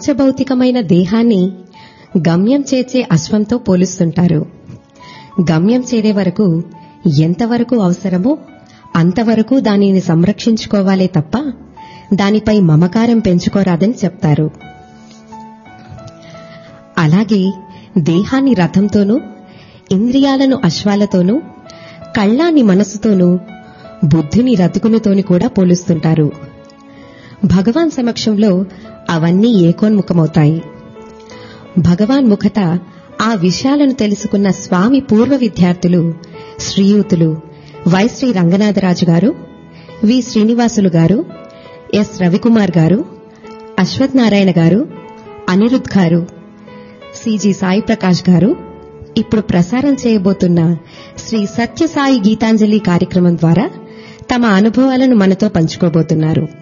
పాంచభౌతికమైన దేహాన్ని గమ్యం చేర్చే అశ్వంతో పోలుస్తుంటారు గమ్యం చేరే వరకు ఎంతవరకు అవసరమో అంతవరకు దానిని సంరక్షించుకోవాలే తప్ప దానిపై మమకారం పెంచుకోరాదని చెప్తారు అలాగే దేహాన్ని రథంతోనూ ఇంద్రియాలను అశ్వాలతోనూ కళ్ళాన్ని మనసుతోనూ బుద్ధిని రతుకునితోని కూడా పోలుస్తుంటారు భగవాన్ సమక్షంలో అవన్నీ ఏకోన్ముఖమవుతాయి భగవాన్ ముఖత ఆ విషయాలను తెలుసుకున్న స్వామి పూర్వ విద్యార్థులు శ్రీయూతులు వై శ్రీ రంగనాథరాజు గారు వి శ్రీనివాసులు గారు ఎస్ రవికుమార్ గారు అశ్వత్ నారాయణ గారు అనిరుద్ గారు సిజి సాయి ప్రకాష్ గారు ఇప్పుడు ప్రసారం చేయబోతున్న శ్రీ సత్యసాయి గీతాంజలి కార్యక్రమం ద్వారా తమ అనుభవాలను మనతో పంచుకోబోతున్నారు